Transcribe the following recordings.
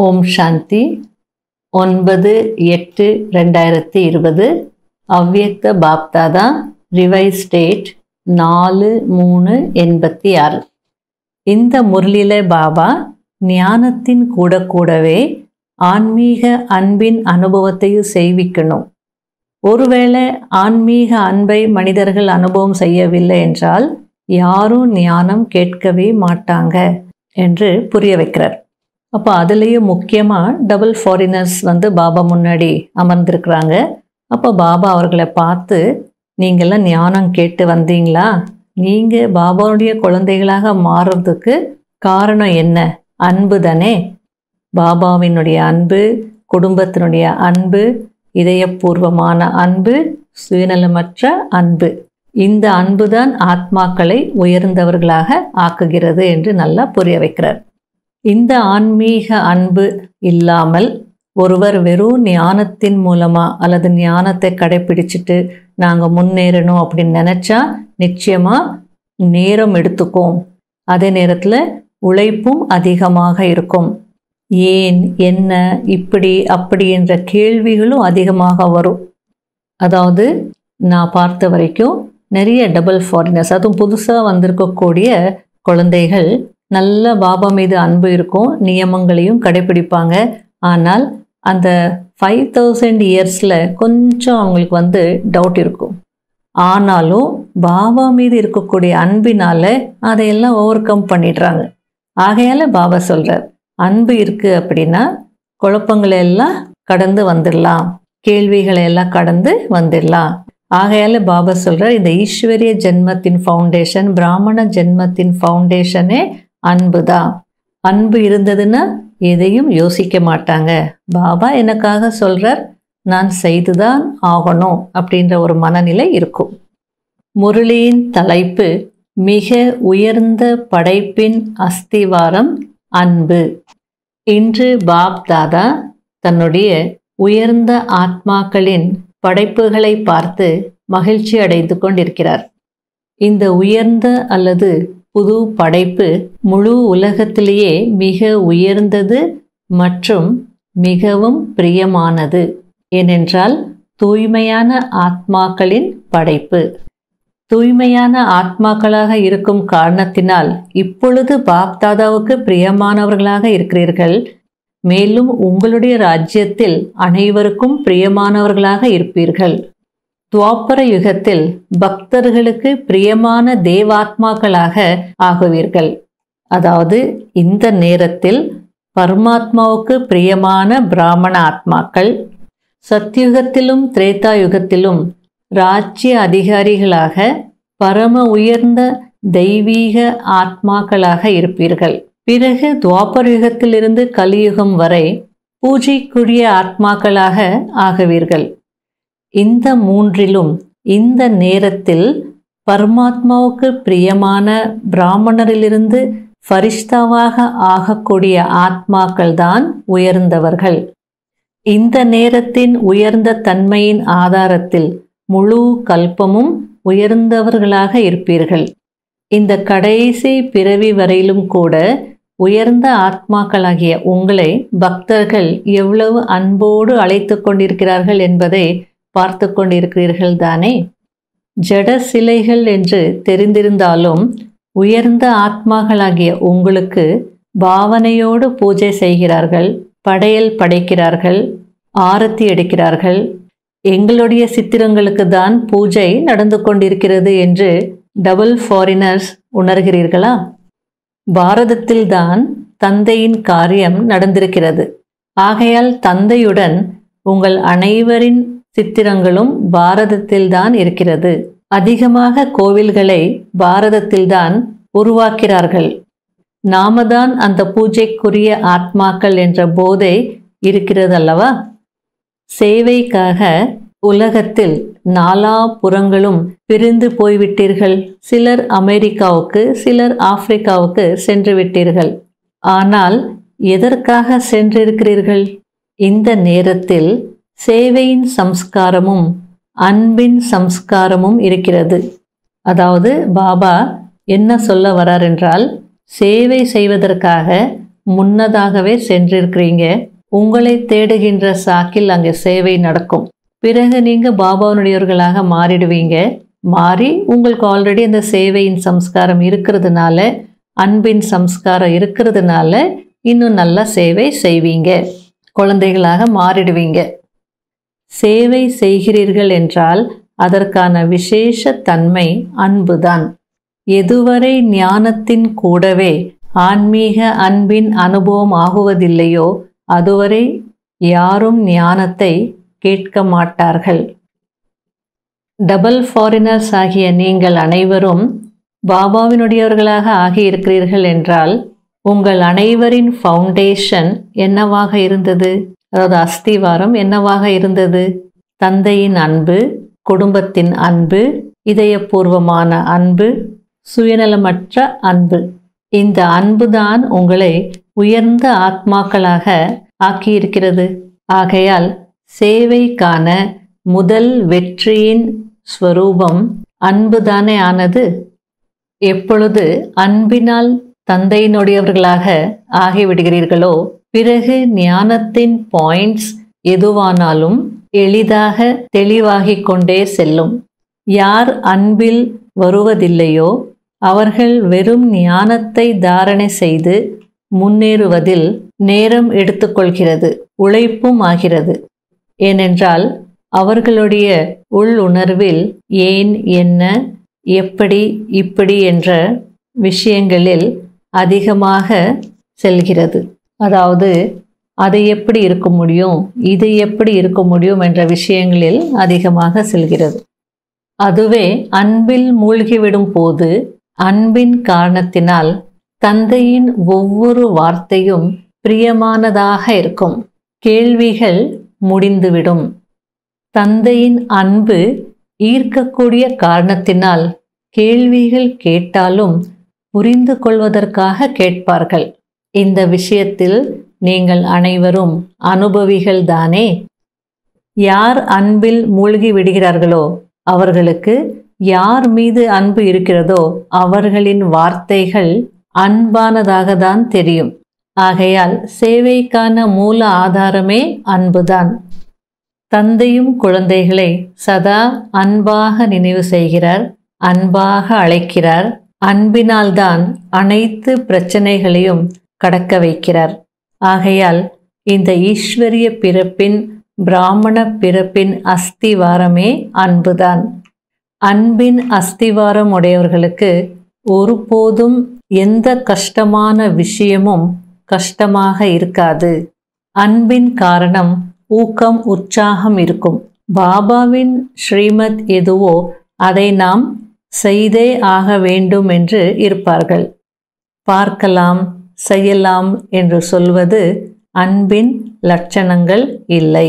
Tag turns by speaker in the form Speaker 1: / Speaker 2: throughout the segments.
Speaker 1: ஓம் சாந்தி ஒன்பது எட்டு ரெண்டாயிரத்தி இருபது அவ்யக்த பாப்தாதா ரிவைஸ் ஸ்டேட் நாலு மூணு எண்பத்தி ஆறு இந்த முரளில பாபா ஞானத்தின் கூட கூடவே ஆன்மீக அன்பின் அனுபவத்தையும் செய்விக்கணும் ஒருவேளை ஆன்மீக அன்பை மனிதர்கள் அனுபவம் செய்யவில்லை என்றால் யாரும் ஞானம் கேட்கவே மாட்டாங்க என்று புரிய வைக்கிறார் அப்போ அதுலேயும் முக்கியமாக டபுள் ஃபாரினர்ஸ் வந்து பாபா முன்னாடி அமர்ந்திருக்கிறாங்க அப்போ பாபா அவர்களை பார்த்து நீங்கள்லாம் ஞானம் கேட்டு வந்தீங்களா நீங்கள் பாபாவுடைய குழந்தைகளாக மாறுறதுக்கு காரணம் என்ன அன்பு தானே பாபாவினுடைய அன்பு குடும்பத்தினுடைய அன்பு இதயபூர்வமான அன்பு சுயநலமற்ற அன்பு இந்த அன்புதான் ஆத்மாக்களை உயர்ந்தவர்களாக ஆக்குகிறது என்று நல்லா புரிய வைக்கிறார் இந்த ஆன்மீக அன்பு இல்லாமல் ஒருவர் வெறும் ஞானத்தின் மூலமா அல்லது ஞானத்தை கடைபிடிச்சிட்டு நாங்கள் முன்னேறணும் அப்படின்னு நினச்சா நிச்சயமா நேரம் எடுத்துக்கும் அதே நேரத்தில் உழைப்பும் அதிகமாக இருக்கும் ஏன் என்ன இப்படி அப்படி என்ற கேள்விகளும் அதிகமாக வரும் அதாவது நான் பார்த்த வரைக்கும் நிறைய டபுள் ஃபாரினர்ஸ் அதுவும் புதுசாக வந்திருக்கக்கூடிய குழந்தைகள் நல்ல பாபா மீது அன்பு இருக்கும் நியமங்களையும் கடைபிடிப்பாங்க ஆனால் அந்த ஃபைவ் தௌசண்ட் இயர்ஸில் கொஞ்சம் அவங்களுக்கு வந்து டவுட் இருக்கும் ஆனாலும் பாபா மீது இருக்கக்கூடிய அன்பினால அதையெல்லாம் ஓவர் கம் பண்ணிடுறாங்க ஆகையால பாபா சொல்கிறார் அன்பு இருக்குது அப்படின்னா குழப்பங்களை எல்லாம் கடந்து வந்துடலாம் கேள்விகளை எல்லாம் கடந்து வந்துடலாம் ஆகையால பாபா சொல்கிறார் இந்த ஈஸ்வரிய ஜென்மத்தின் ஃபவுண்டேஷன் பிராமண ஜென்மத்தின் ஃபவுண்டேஷனே அன்பு தான் அன்பு இருந்ததுன்னா எதையும் யோசிக்க மாட்டாங்க பாபா எனக்காக சொல்கிறார் நான் செய்துதான் ஆகணும் அப்படின்ற ஒரு மனநிலை இருக்கும் முரளியின் தலைப்பு மிக உயர்ந்த படைப்பின் அஸ்திவாரம் அன்பு இன்று பாப் தாதா தன்னுடைய உயர்ந்த ஆத்மாக்களின் படைப்புகளை பார்த்து மகிழ்ச்சி அடைந்து கொண்டிருக்கிறார் இந்த உயர்ந்த அல்லது புது படைப்பு முழு உலகத்திலேயே மிக உயர்ந்தது மற்றும் மிகவும் பிரியமானது ஏனென்றால் தூய்மையான ஆத்மாக்களின் படைப்பு தூய்மையான ஆத்மாக்களாக இருக்கும் காரணத்தினால் இப்பொழுது பாப்தாதாவுக்கு பிரியமானவர்களாக இருக்கிறீர்கள் மேலும் உங்களுடைய ராஜ்யத்தில் அனைவருக்கும் பிரியமானவர்களாக இருப்பீர்கள் துவாப்பர யுகத்தில் பக்தர்களுக்கு பிரியமான தேவாத்மாக்களாக ஆகுவீர்கள் அதாவது இந்த நேரத்தில் பரமாத்மாவுக்கு பிரியமான பிராமண ஆத்மாக்கள் சத்யுகத்திலும் திரேதா யுகத்திலும் ராஜ்ய அதிகாரிகளாக பரம உயர்ந்த தெய்வீக ஆத்மாக்களாக இருப்பீர்கள் பிறகு துவாபர யுகத்திலிருந்து கலியுகம் வரை பூஜைக்குரிய ஆத்மாக்களாக ஆகுவீர்கள் இந்த மூன்றிலும் இந்த நேரத்தில் பரமாத்மாவுக்கு பிரியமான பிராமணரிலிருந்து ஃபரிஷ்தாவாக ஆகக்கூடிய ஆத்மாக்கள் தான் உயர்ந்தவர்கள் இந்த நேரத்தின் உயர்ந்த தன்மையின் ஆதாரத்தில் முழு கல்பமும் உயர்ந்தவர்களாக இருப்பீர்கள் இந்த கடைசி பிறவி வரையிலும் கூட உயர்ந்த ஆத்மாக்களாகிய உங்களை பக்தர்கள் எவ்வளவு அன்போடு அழைத்து கொண்டிருக்கிறார்கள் என்பதை பார்த்து கொண்டிருக்கிறீர்கள் தானே ஜட சிலைகள் என்று தெரிந்திருந்தாலும் உயர்ந்த ஆத்மாக்களாகிய உங்களுக்கு பாவனையோடு பூஜை செய்கிறார்கள் படையல் படைக்கிறார்கள் ஆரத்தி எடுக்கிறார்கள் எங்களுடைய சித்திரங்களுக்கு தான் பூஜை நடந்து கொண்டிருக்கிறது என்று டபுள் ஃபாரினர்ஸ் உணர்கிறீர்களா பாரதத்தில்தான் தந்தையின் காரியம் நடந்திருக்கிறது ஆகையால் தந்தையுடன் உங்கள் அனைவரின் சித்திரங்களும் பாரதத்தில்தான் இருக்கிறது அதிகமாக கோவில்களை பாரதத்தில்தான் உருவாக்கிறார்கள் நாம தான் அந்த பூஜைக்குரிய ஆத்மாக்கள் என்ற போதை இருக்கிறது அல்லவா சேவைக்காக உலகத்தில் நாலா புறங்களும் பிரிந்து போய்விட்டீர்கள் சிலர் அமெரிக்காவுக்கு சிலர் ஆப்பிரிக்காவுக்கு சென்று விட்டீர்கள் ஆனால் எதற்காக சென்றிருக்கிறீர்கள் இந்த நேரத்தில் சேவையின் சம்ஸ்காரமும் அன்பின் சம்ஸ்காரமும் இருக்கிறது அதாவது பாபா என்ன சொல்ல வரார் என்றால் சேவை செய்வதற்காக முன்னதாகவே சென்றிருக்கிறீங்க உங்களை தேடுகின்ற சாக்கில் அங்கே சேவை நடக்கும் பிறகு நீங்க பாபாவுடையவர்களாக மாறிடுவீங்க மாறி உங்களுக்கு ஆல்ரெடி அந்த சேவையின் சம்ஸ்காரம் இருக்கிறதுனால அன்பின் சம்ஸ்காரம் இருக்கிறதுனால இன்னும் நல்ல சேவை செய்வீங்க குழந்தைகளாக மாறிடுவீங்க சேவை செய்கிறீர்கள் என்றால் அதற்கான விசேஷ தன்மை அன்புதான் எதுவரை ஞானத்தின் கூடவே ஆன்மீக அன்பின் அனுபவம் ஆகுவதில்லையோ அதுவரை யாரும் ஞானத்தை கேட்க மாட்டார்கள் டபுள் ஃபாரினர்ஸ் ஆகிய நீங்கள் அனைவரும் பாபாவினுடையவர்களாக ஆகியிருக்கிறீர்கள் என்றால் உங்கள் அனைவரின் ஃபவுண்டேஷன் என்னவாக இருந்தது அதாவது அஸ்திவாரம் என்னவாக இருந்தது தந்தையின் அன்பு குடும்பத்தின் அன்பு இதயபூர்வமான அன்பு சுயநலமற்ற அன்பு இந்த அன்புதான் உங்களை உயர்ந்த ஆத்மாக்களாக ஆக்கியிருக்கிறது ஆகையால் சேவைக்கான முதல் வெற்றியின் ஸ்வரூபம் அன்புதானே ஆனது எப்பொழுது அன்பினால் தந்தையினுடையவர்களாக ஆகிவிடுகிறீர்களோ பிறகு ஞானத்தின் பாயிண்ட்ஸ் எதுவானாலும் எளிதாக தெளிவாகிக் கொண்டே செல்லும் யார் அன்பில் வருவதில்லையோ அவர்கள் வெறும் ஞானத்தை தாரணை செய்து முன்னேறுவதில் நேரம் எடுத்துக்கொள்கிறது உழைப்பும் ஆகிறது ஏனென்றால் அவர்களுடைய உள்ளுணர்வில் ஏன் என்ன எப்படி இப்படி என்ற விஷயங்களில் அதிகமாக செல்கிறது அதாவது அதை எப்படி இருக்க முடியும் இது எப்படி இருக்க முடியும் என்ற விஷயங்களில் அதிகமாக செல்கிறது அதுவே அன்பில் மூழ்கிவிடும் போது அன்பின் காரணத்தினால் தந்தையின் ஒவ்வொரு வார்த்தையும் பிரியமானதாக இருக்கும் கேள்விகள் முடிந்துவிடும் தந்தையின் அன்பு ஈர்க்கக்கூடிய காரணத்தினால் கேள்விகள் கேட்டாலும் புரிந்து கொள்வதற்காக கேட்பார்கள் இந்த விஷயத்தில் நீங்கள் அனைவரும் அனுபவிகள் தானே யார் அன்பில் மூழ்கி விடுகிறார்களோ அவர்களுக்கு யார் மீது அன்பு இருக்கிறதோ அவர்களின் வார்த்தைகள் அன்பானதாக தான் தெரியும் ஆகையால் சேவைக்கான மூல ஆதாரமே அன்புதான் தந்தையும் குழந்தைகளை சதா அன்பாக நினைவு செய்கிறார் அன்பாக அழைக்கிறார் அன்பினால்தான் அனைத்து பிரச்சனைகளையும் கடக்க வைக்கிறார் ஆகையால் இந்த ஈஸ்வரிய பிறப்பின் பிராமண பிறப்பின் அஸ்திவாரமே அன்புதான் அன்பின் அஸ்திவாரம் உடையவர்களுக்கு ஒருபோதும் எந்த கஷ்டமான விஷயமும் கஷ்டமாக இருக்காது அன்பின் காரணம் ஊக்கம் உற்சாகம் இருக்கும் பாபாவின் ஸ்ரீமத் எதுவோ அதை நாம் செய்தே ஆக வேண்டும் என்று இருப்பார்கள் பார்க்கலாம் செய்யலாம் என்று சொல்வது அன்பின் லட்சணங்கள் இல்லை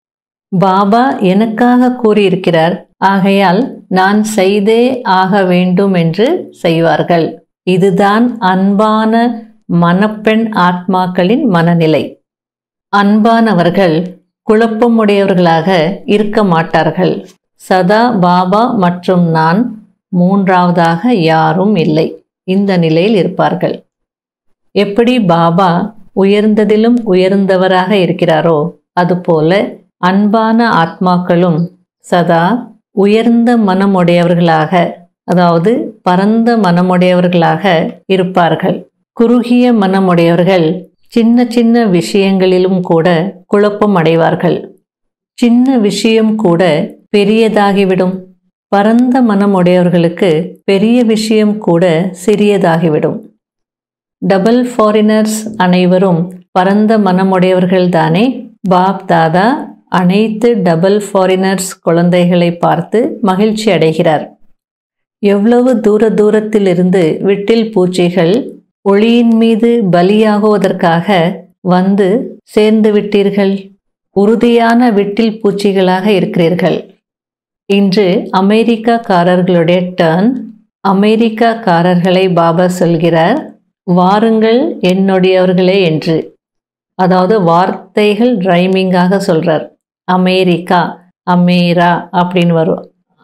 Speaker 1: பாபா எனக்காக கூறியிருக்கிறார் ஆகையால் நான் செய்தே ஆக வேண்டும் என்று செய்வார்கள் இதுதான் அன்பான மணப்பெண் ஆத்மாக்களின் மனநிலை அன்பானவர்கள் குழப்பமுடையவர்களாக இருக்க மாட்டார்கள் சதா பாபா மற்றும் நான் மூன்றாவதாக யாரும் இல்லை இந்த நிலையில் இருப்பார்கள் எப்படி பாபா உயர்ந்ததிலும் உயர்ந்தவராக இருக்கிறாரோ அதுபோல அன்பான ஆத்மாக்களும் சதா உயர்ந்த மனமுடையவர்களாக அதாவது பரந்த மனமுடையவர்களாக இருப்பார்கள் குறுகிய மனமுடையவர்கள் சின்ன சின்ன விஷயங்களிலும் கூட குழப்பம் அடைவார்கள் சின்ன விஷயம் கூட பெரியதாகிவிடும் பரந்த மனமுடையவர்களுக்கு பெரிய விஷயம் கூட சிறியதாகிவிடும் டபுள் ஃபாரினர்ஸ் அனைவரும் பரந்த மனமுடையவர்கள்தானே பாப் தாதா அனைத்து டபுள் ஃபாரினர்ஸ் குழந்தைகளை பார்த்து மகிழ்ச்சி அடைகிறார் எவ்வளவு தூர தூரத்திலிருந்து விட்டில் பூச்சிகள் ஒளியின் மீது பலியாகுவதற்காக வந்து சேர்ந்து விட்டீர்கள் உறுதியான விட்டில் பூச்சிகளாக இருக்கிறீர்கள் இன்று அமெரிக்காக்காரர்களுடைய டர்ன் அமெரிக்காக்காரர்களை பாபா சொல்கிறார் வாருங்கள் என்னுடையவர்களே என்று அதாவது வார்த்தைகள் ரைமிங்காக சொல்றார் அமெரிக்கா அமேரா அப்படின்னு வரும்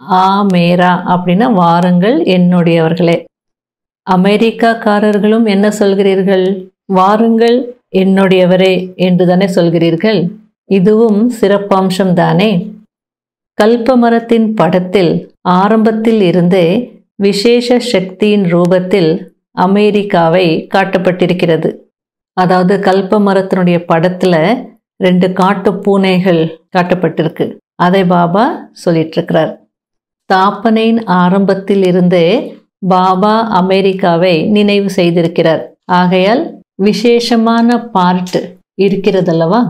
Speaker 1: ஆமேரா அப்படின்னா வாருங்கள் என்னுடையவர்களே அமெரிக்காக்காரர்களும் என்ன சொல்கிறீர்கள் வாருங்கள் என்னுடையவரே என்று தானே சொல்கிறீர்கள் இதுவும் சிறப்பம்சம் தானே கல்பமரத்தின் படத்தில் ஆரம்பத்தில் இருந்தே விசேஷ சக்தியின் ரூபத்தில் அமெரிக்காவை காட்டப்பட்டிருக்கிறது அதாவது கல்பமரத்தினுடைய படத்துல ரெண்டு காட்டு பூனைகள் காட்டப்பட்டிருக்கு அதை பாபா சொல்லிட்டு இருக்கிறார் ஸ்தாபனையின் ஆரம்பத்தில் இருந்தே பாபா அமெரிக்காவை நினைவு செய்திருக்கிறார் ஆகையால் விசேஷமான பார்ட் இருக்கிறதல்லவா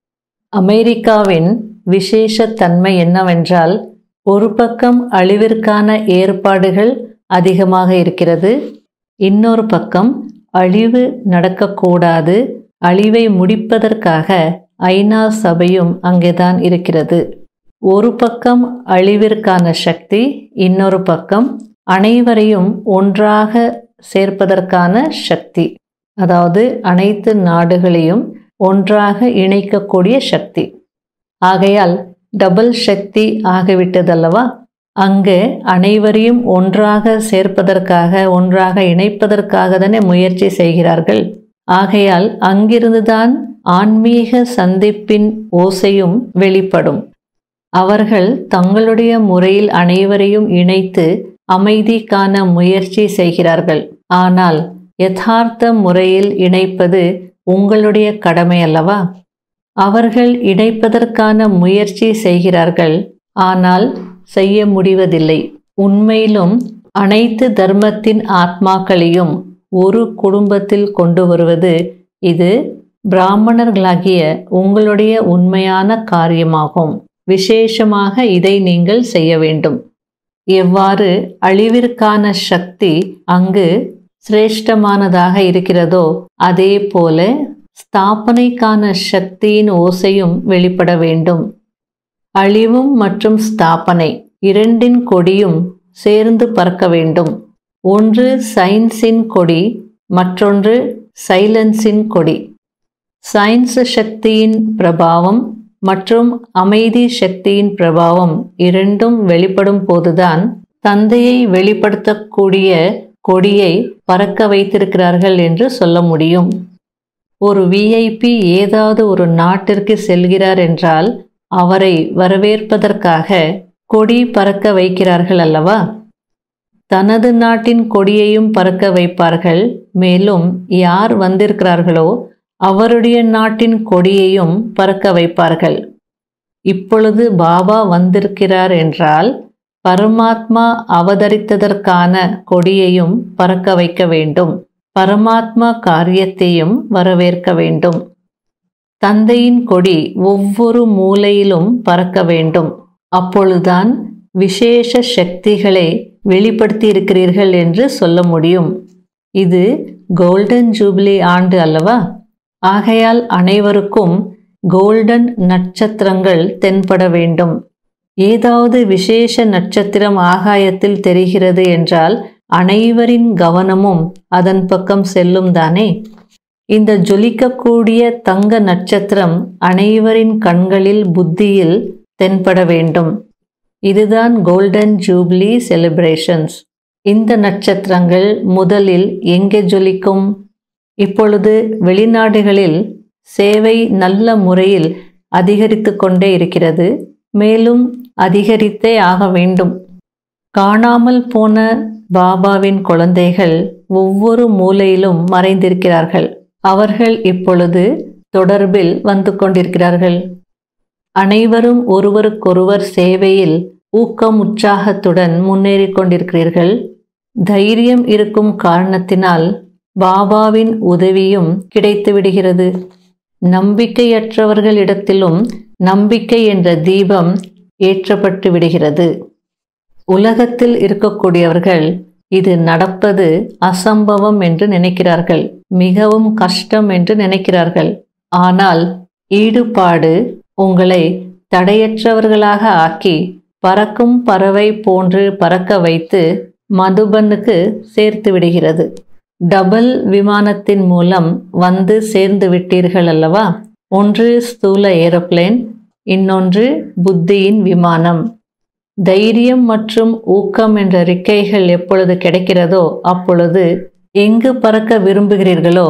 Speaker 1: அமெரிக்காவின் விசேஷ தன்மை என்னவென்றால் ஒரு பக்கம் அழிவிற்கான ஏற்பாடுகள் அதிகமாக இருக்கிறது இன்னொரு பக்கம் அழிவு நடக்கக்கூடாது அழிவை முடிப்பதற்காக ஐநா சபையும் அங்கேதான் இருக்கிறது ஒரு பக்கம் அழிவிற்கான சக்தி இன்னொரு பக்கம் அனைவரையும் ஒன்றாக சேர்ப்பதற்கான சக்தி அதாவது அனைத்து நாடுகளையும் ஒன்றாக இணைக்கக்கூடிய சக்தி ஆகையால் டபுள் சக்தி ஆகிவிட்டதல்லவா அங்கு அனைவரையும் ஒன்றாக சேர்ப்பதற்காக ஒன்றாக இணைப்பதற்காக தானே முயற்சி செய்கிறார்கள் ஆகையால் அங்கிருந்துதான் ஆன்மீக சந்திப்பின் ஓசையும் வெளிப்படும் அவர்கள் தங்களுடைய முறையில் அனைவரையும் இணைத்து அமைதி காண முயற்சி செய்கிறார்கள் ஆனால் யதார்த்த முறையில் இணைப்பது உங்களுடைய கடமை அல்லவா அவர்கள் இணைப்பதற்கான முயற்சி செய்கிறார்கள் ஆனால் செய்ய முடிவதில்லை உண்மையிலும் அனைத்து தர்மத்தின் ஆத்மாக்களையும் ஒரு குடும்பத்தில் கொண்டு வருவது இது பிராமணர்களாகிய உங்களுடைய உண்மையான காரியமாகும் விசேஷமாக இதை நீங்கள் செய்ய வேண்டும் எவ்வாறு அழிவிற்கான சக்தி அங்கு சிரேஷ்டமானதாக இருக்கிறதோ அதே போல ஸ்தாபனைக்கான சக்தியின் ஓசையும் வெளிப்பட வேண்டும் அழிவும் மற்றும் ஸ்தாபனை இரண்டின் கொடியும் சேர்ந்து பறக்க வேண்டும் ஒன்று சயின்ஸின் கொடி மற்றொன்று சைலன்ஸின் கொடி சயின்ஸ் சக்தியின் பிரபாவம் மற்றும் அமைதி சக்தியின் பிரபாவம் இரண்டும் வெளிப்படும் போதுதான் தந்தையை வெளிப்படுத்தக்கூடிய கொடியை பறக்க வைத்திருக்கிறார்கள் என்று சொல்ல முடியும் ஒரு விஐபி ஏதாவது ஒரு நாட்டிற்கு செல்கிறார் என்றால் அவரை வரவேற்பதற்காக கொடி பறக்க வைக்கிறார்கள் அல்லவா தனது நாட்டின் கொடியையும் பறக்க வைப்பார்கள் மேலும் யார் வந்திருக்கிறார்களோ அவருடைய நாட்டின் கொடியையும் பறக்க வைப்பார்கள் இப்பொழுது பாபா வந்திருக்கிறார் என்றால் பரமாத்மா அவதரித்ததற்கான கொடியையும் பறக்க வைக்க வேண்டும் பரமாத்மா காரியத்தையும் வரவேற்க வேண்டும் தந்தையின் கொடி ஒவ்வொரு மூலையிலும் பறக்க வேண்டும் அப்பொழுதுதான் விசேஷ சக்திகளை வெளிப்படுத்தி இருக்கிறீர்கள் என்று சொல்ல முடியும் இது கோல்டன் ஜூபிலி ஆண்டு அல்லவா ஆகையால் அனைவருக்கும் கோல்டன் நட்சத்திரங்கள் தென்பட வேண்டும் ஏதாவது விசேஷ நட்சத்திரம் ஆகாயத்தில் தெரிகிறது என்றால் அனைவரின் கவனமும் அதன் பக்கம் செல்லும் தானே இந்த ஜொலிக்கக்கூடிய தங்க நட்சத்திரம் அனைவரின் கண்களில் புத்தியில் தென்பட வேண்டும் இதுதான் கோல்டன் ஜூப்ளி செலிப்ரேஷன்ஸ் இந்த நட்சத்திரங்கள் முதலில் எங்கே ஜொலிக்கும் இப்பொழுது வெளிநாடுகளில் சேவை நல்ல முறையில் அதிகரித்து கொண்டே இருக்கிறது மேலும் அதிகரித்தே ஆக வேண்டும் காணாமல் போன பாபாவின் குழந்தைகள் ஒவ்வொரு மூலையிலும் மறைந்திருக்கிறார்கள் அவர்கள் இப்பொழுது தொடர்பில் வந்து கொண்டிருக்கிறார்கள் அனைவரும் ஒருவருக்கொருவர் சேவையில் ஊக்கம் உற்சாகத்துடன் முன்னேறி கொண்டிருக்கிறீர்கள் தைரியம் இருக்கும் காரணத்தினால் பாபாவின் உதவியும் கிடைத்து விடுகிறது நம்பிக்கையற்றவர்களிடத்திலும் நம்பிக்கை என்ற தீபம் ஏற்றப்பட்டு விடுகிறது உலகத்தில் இருக்கக்கூடியவர்கள் இது நடப்பது அசம்பவம் என்று நினைக்கிறார்கள் மிகவும் கஷ்டம் என்று நினைக்கிறார்கள் ஆனால் ஈடுபாடு உங்களை தடையற்றவர்களாக ஆக்கி பறக்கும் பறவை போன்று பறக்க வைத்து மதுபனுக்கு சேர்த்து விடுகிறது டபுள் விமானத்தின் மூலம் வந்து சேர்ந்து விட்டீர்கள் அல்லவா ஒன்று ஸ்தூல ஏரோப்ளேன் இன்னொன்று புத்தியின் விமானம் தைரியம் மற்றும் ஊக்கம் என்ற ரிக்கைகள் எப்பொழுது கிடைக்கிறதோ அப்பொழுது எங்கு பறக்க விரும்புகிறீர்களோ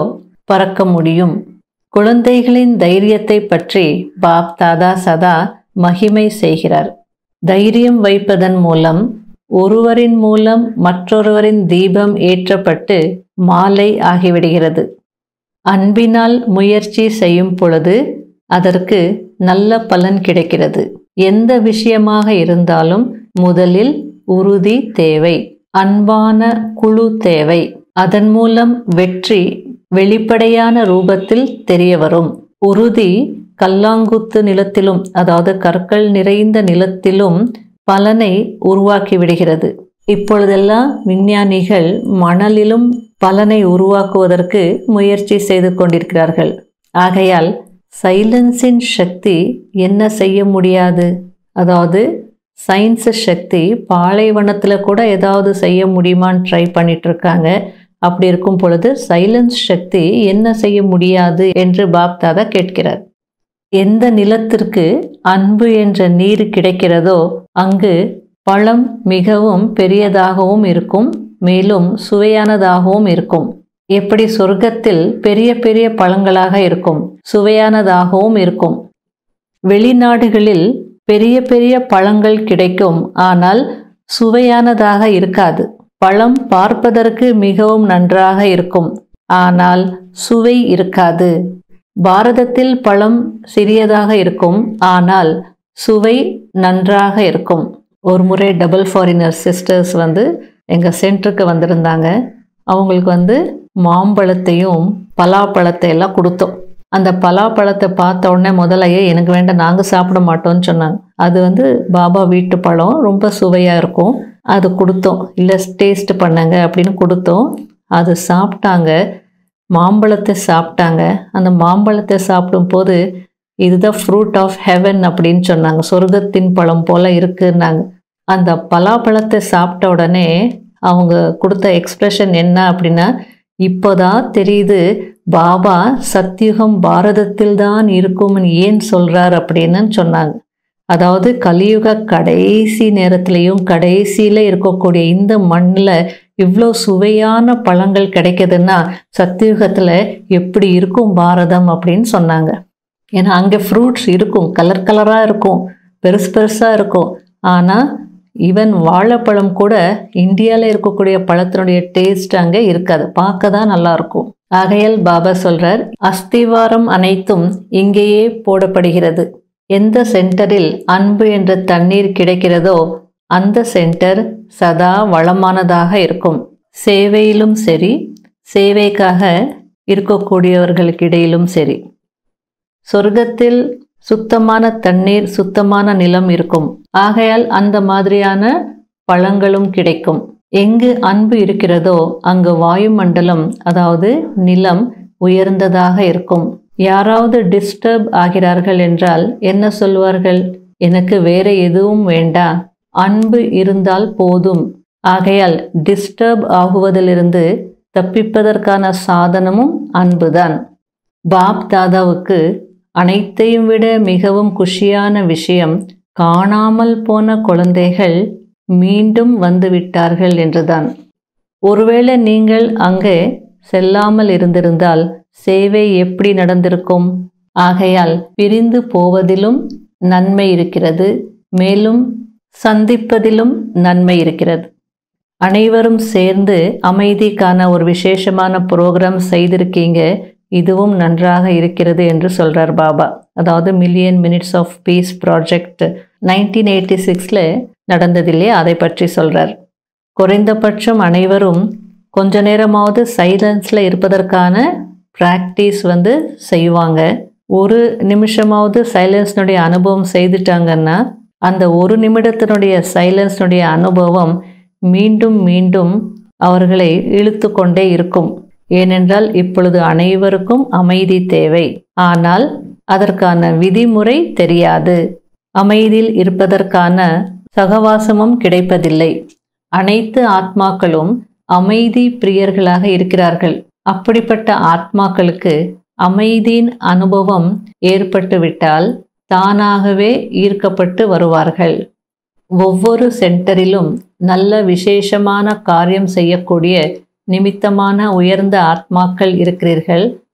Speaker 1: பறக்க முடியும் குழந்தைகளின் தைரியத்தை பற்றி பாப் தாதா சதா மகிமை செய்கிறார் தைரியம் வைப்பதன் மூலம் ஒருவரின் மூலம் மற்றொருவரின் தீபம் ஏற்றப்பட்டு மாலை ஆகிவிடுகிறது அன்பினால் முயற்சி செய்யும் பொழுது அதற்கு நல்ல பலன் கிடைக்கிறது எந்த விஷயமாக இருந்தாலும் முதலில் உறுதி தேவை அன்பான குழு தேவை அதன் மூலம் வெற்றி வெளிப்படையான ரூபத்தில் தெரிய வரும் உறுதி கல்லாங்குத்து நிலத்திலும் அதாவது கற்கள் நிறைந்த நிலத்திலும் பலனை உருவாக்கி விடுகிறது இப்பொழுதெல்லாம் விஞ்ஞானிகள் மணலிலும் பலனை உருவாக்குவதற்கு முயற்சி செய்து கொண்டிருக்கிறார்கள் ஆகையால் சைலன்ஸின் சக்தி என்ன செய்ய முடியாது அதாவது சயின்ஸ் சக்தி பாலைவனத்தில் கூட ஏதாவது செய்ய முடியுமான்னு ட்ரை பண்ணிட்டு இருக்காங்க அப்படி இருக்கும் பொழுது சைலன்ஸ் சக்தி என்ன செய்ய முடியாது என்று பாப்தாதா கேட்கிறார் எந்த நிலத்திற்கு அன்பு என்ற நீர் கிடைக்கிறதோ அங்கு பழம் மிகவும் பெரியதாகவும் இருக்கும் மேலும் சுவையானதாகவும் இருக்கும் எப்படி சொர்க்கத்தில் பெரிய பெரிய பழங்களாக இருக்கும் சுவையானதாகவும் இருக்கும் வெளிநாடுகளில் பெரிய பெரிய பழங்கள் கிடைக்கும் ஆனால் சுவையானதாக இருக்காது பழம் பார்ப்பதற்கு மிகவும் நன்றாக இருக்கும் ஆனால் சுவை இருக்காது பாரதத்தில் பழம் சிறியதாக இருக்கும் ஆனால் சுவை நன்றாக இருக்கும் ஒரு முறை டபுள் ஃபாரினர் சிஸ்டர்ஸ் வந்து எங்கள் சென்டருக்கு வந்திருந்தாங்க அவங்களுக்கு வந்து மாம்பழத்தையும் பலாப்பழத்தை எல்லாம் கொடுத்தோம் அந்த பலாப்பழத்தை பார்த்த உடனே முதலையே எனக்கு வேண்டாம் நாங்கள் சாப்பிட மாட்டோம்னு சொன்னாங்க அது வந்து பாபா வீட்டு பழம் ரொம்ப சுவையாக இருக்கும் அது கொடுத்தோம் இல்லை டேஸ்ட் பண்ணாங்க அப்படின்னு கொடுத்தோம் அது சாப்பிட்டாங்க மாம்பழத்தை சாப்பிட்டாங்க அந்த மாம்பழத்தை சாப்பிடும்போது இதுதான் ஃப்ரூட் ஆஃப் ஹெவன் அப்படின்னு சொன்னாங்க சொர்க்கத்தின் பழம் போல இருக்குன்னாங்க அந்த பலாப்பழத்தை சாப்பிட்ட உடனே அவங்க கொடுத்த எக்ஸ்பிரஷன் என்ன அப்படின்னா இப்போதான் தெரியுது பாபா சத்தியுகம் பாரதத்தில் தான் இருக்கும்னு ஏன் சொல்றார் அப்படின்னு சொன்னாங்க அதாவது கலியுக கடைசி நேரத்திலையும் கடைசியில் இருக்கக்கூடிய இந்த மண்ணில் இவ்வளோ சுவையான பழங்கள் கிடைக்குதுன்னா சத்தியுகத்தில் எப்படி இருக்கும் பாரதம் அப்படின்னு சொன்னாங்க ஏன்னா அங்கே ஃப்ரூட்ஸ் இருக்கும் கலர் கலராக இருக்கும் பெருசு பெருசாக இருக்கும் ஆனால் ஈவன் வாழைப்பழம் கூட இந்தியாவில் இருக்கக்கூடிய பழத்தினுடைய டேஸ்ட் அங்கே இருக்காது பார்க்க தான் நல்லா இருக்கும் ஆகையால் பாபா சொல்றார் அஸ்திவாரம் அனைத்தும் இங்கேயே போடப்படுகிறது எந்த சென்டரில் அன்பு என்ற தண்ணீர் கிடைக்கிறதோ அந்த சென்டர் சதா வளமானதாக இருக்கும் சேவையிலும் சரி சேவைக்காக இருக்கக்கூடியவர்களுக்கு இடையிலும் சரி சொர்க்கத்தில் சுத்தமான தண்ணீர் சுத்தமான நிலம் இருக்கும் ஆகையால் அந்த மாதிரியான பழங்களும் கிடைக்கும் எங்கு அன்பு இருக்கிறதோ அங்கு வாயுமண்டலம் அதாவது நிலம் உயர்ந்ததாக இருக்கும் யாராவது டிஸ்டர்ப் ஆகிறார்கள் என்றால் என்ன சொல்வார்கள் எனக்கு வேற எதுவும் வேண்டாம் அன்பு இருந்தால் போதும் ஆகையால் டிஸ்டர்ப் ஆகுவதிலிருந்து தப்பிப்பதற்கான சாதனமும் அன்புதான் பாப் தாதாவுக்கு அனைத்தையும் விட மிகவும் குஷியான விஷயம் காணாமல் போன குழந்தைகள் மீண்டும் வந்துவிட்டார்கள் என்றுதான் ஒருவேளை நீங்கள் அங்கே செல்லாமல் இருந்திருந்தால் சேவை எப்படி நடந்திருக்கும் ஆகையால் பிரிந்து போவதிலும் நன்மை இருக்கிறது மேலும் சந்திப்பதிலும் நன்மை இருக்கிறது அனைவரும் சேர்ந்து அமைதிக்கான ஒரு விசேஷமான ப்ரோக்ராம் செய்திருக்கீங்க இதுவும் நன்றாக இருக்கிறது என்று சொல்றார் பாபா அதாவது million minutes of peace project nineteen eighty சிக்ஸில் நடந்ததில்லையே அதை பற்றி சொல்றார் குறைந்தபட்சம் அனைவரும் கொஞ்ச நேரமாவது சைலன்ஸில் இருப்பதற்கான ப்ராக்டிஸ் வந்து செய்வாங்க ஒரு நிமிஷமாவது சைலன்ஸ்னுடைய அனுபவம் செய்துட்டாங்கன்னா அந்த ஒரு நிமிடத்தினுடைய சைலன்ஸ்னுடைய அனுபவம் மீண்டும் மீண்டும் அவர்களை இழுத்து கொண்டே இருக்கும் ஏனென்றால் இப்பொழுது அனைவருக்கும் அமைதி தேவை ஆனால் அதற்கான விதிமுறை தெரியாது அமைதியில் இருப்பதற்கான சகவாசமும் கிடைப்பதில்லை அனைத்து ஆத்மாக்களும் அமைதி பிரியர்களாக இருக்கிறார்கள் அப்படிப்பட்ட ஆத்மாக்களுக்கு அமைதியின் அனுபவம் ஏற்பட்டுவிட்டால் தானாகவே ஈர்க்கப்பட்டு வருவார்கள் ஒவ்வொரு சென்டரிலும் நல்ல விசேஷமான காரியம் செய்யக்கூடிய நிமித்தமான உயர்ந்த ஆத்மாக்கள் இருக்கிறீர்கள்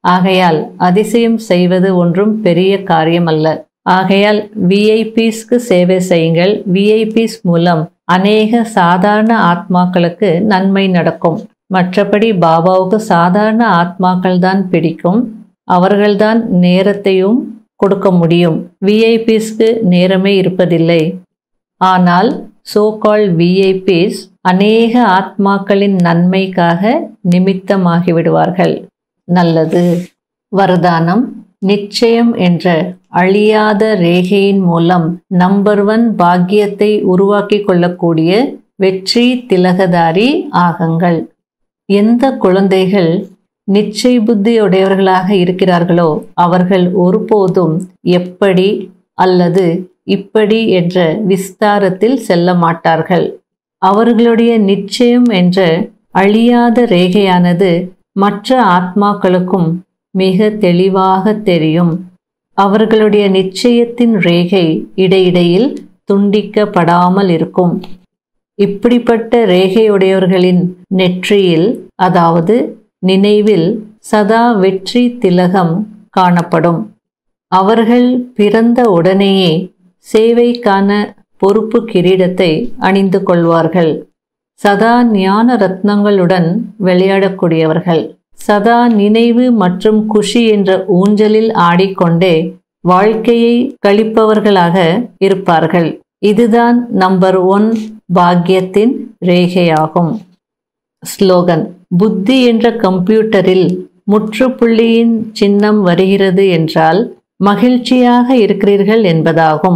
Speaker 1: ஆகையால் அதிசயம் செய்வது ஒன்றும் பெரிய காரியம் அல்ல ஆகையால் விஐபிஸ்க்கு சேவை செய்யுங்கள் விஐபிஸ் மூலம் அநேக சாதாரண ஆத்மாக்களுக்கு நன்மை நடக்கும் மற்றபடி பாபாவுக்கு சாதாரண ஆத்மாக்கள் தான் பிடிக்கும் அவர்கள்தான் நேரத்தையும் கொடுக்க முடியும் விஐபிஸ்க்கு நேரமே இருப்பதில்லை ஆனால் சோகால் விஐபிஸ் அநேக ஆத்மாக்களின் நன்மைக்காக நிமித்தமாகிவிடுவார்கள் நல்லது வரதானம் நிச்சயம் என்ற அழியாத ரேகையின் மூலம் நம்பர் ஒன் பாக்கியத்தை உருவாக்கி கொள்ளக்கூடிய வெற்றி திலகதாரி ஆகங்கள் எந்த குழந்தைகள் நிச்சய புத்தியுடையவர்களாக இருக்கிறார்களோ அவர்கள் ஒருபோதும் எப்படி அல்லது இப்படி என்ற விஸ்தாரத்தில் செல்ல மாட்டார்கள் அவர்களுடைய நிச்சயம் என்ற அழியாத ரேகையானது மற்ற ஆத்மாக்களுக்கும் மிக தெளிவாக தெரியும் அவர்களுடைய நிச்சயத்தின் ரேகை இடையிடையில் துண்டிக்கப்படாமல் இருக்கும் இப்படிப்பட்ட ரேகையுடையவர்களின் நெற்றியில் அதாவது நினைவில் சதா வெற்றி திலகம் காணப்படும் அவர்கள் பிறந்த உடனேயே சேவைக்கான பொறுப்பு கிரீடத்தை அணிந்து கொள்வார்கள் சதா ஞான ரத்னங்களுடன் விளையாடக்கூடியவர்கள் சதா நினைவு மற்றும் குஷி என்ற ஊஞ்சலில் ஆடிக்கொண்டே வாழ்க்கையை கழிப்பவர்களாக இருப்பார்கள் இதுதான் நம்பர் ஒன் பாக்கியத்தின் ரேகையாகும் ஸ்லோகன் புத்தி என்ற கம்ப்யூட்டரில் முற்றுப்புள்ளியின் சின்னம் வருகிறது என்றால் மகிழ்ச்சியாக இருக்கிறீர்கள் என்பதாகும்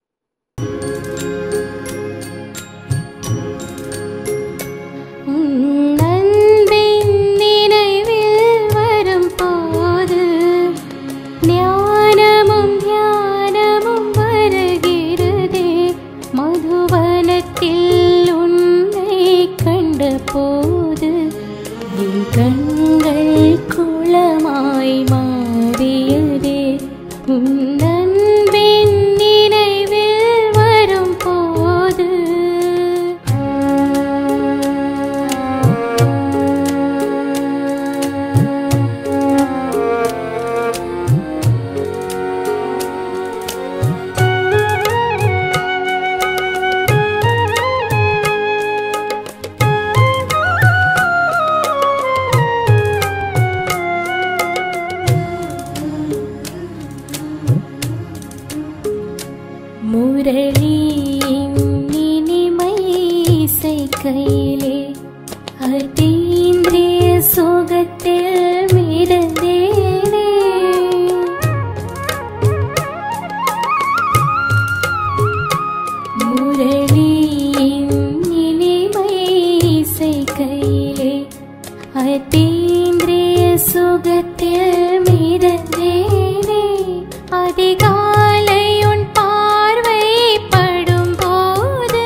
Speaker 2: உன் அன்பின் நினைவில் வரும்போது ஞானமும் ஞானமும் வருகிறதே மதுவனத்தில் உன்னை கண்ட போது என் கண்கள் குளமாய் மாறியதே உன் அன்பின் நினைவில் வரும்போது முரளியின் இனிமை இசைக்கையிலே அதீந்திரிய சுகத்தில் மிதந்தேனே முரளியின் இனிமை இசைக்கையிலே அதீந்திரிய சுகத்தில் மிதந்தேனே அதிகாலை உன் பார்வை படும்போது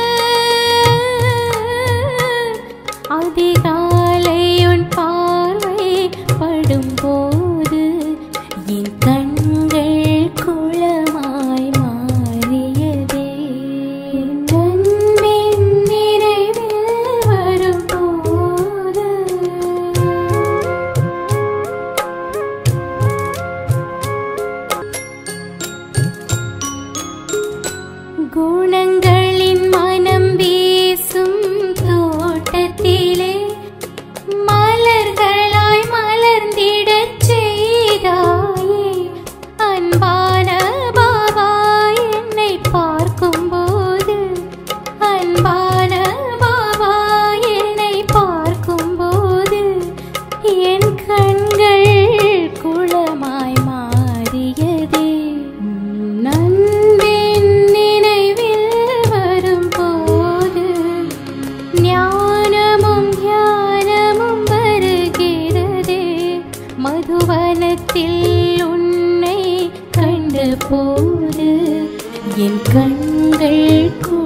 Speaker 2: அதிகாலை உன் பார்வை படும்போது என் கண்கள் குளமாய் மாறியதே என் அன்பின் நிறைவில் வரும்போது குணங்களின் மனம் வீசும் தோட்டத்திலே மலர்களாய் மலர்ந்திடச் செய்தாயே அன்பான பாபா என்னை பார்க்கும்போது அன்பான பாபா என்னை பார்க்கும்போது என் கண்கள் குளமாய் மாறியதே நண்பின் நினைவில் வரும்போது ஞானமும் ஞானமும் வருகிறதே மதுவனத்தில் உன்னை கண்ட போது என் கண்கள்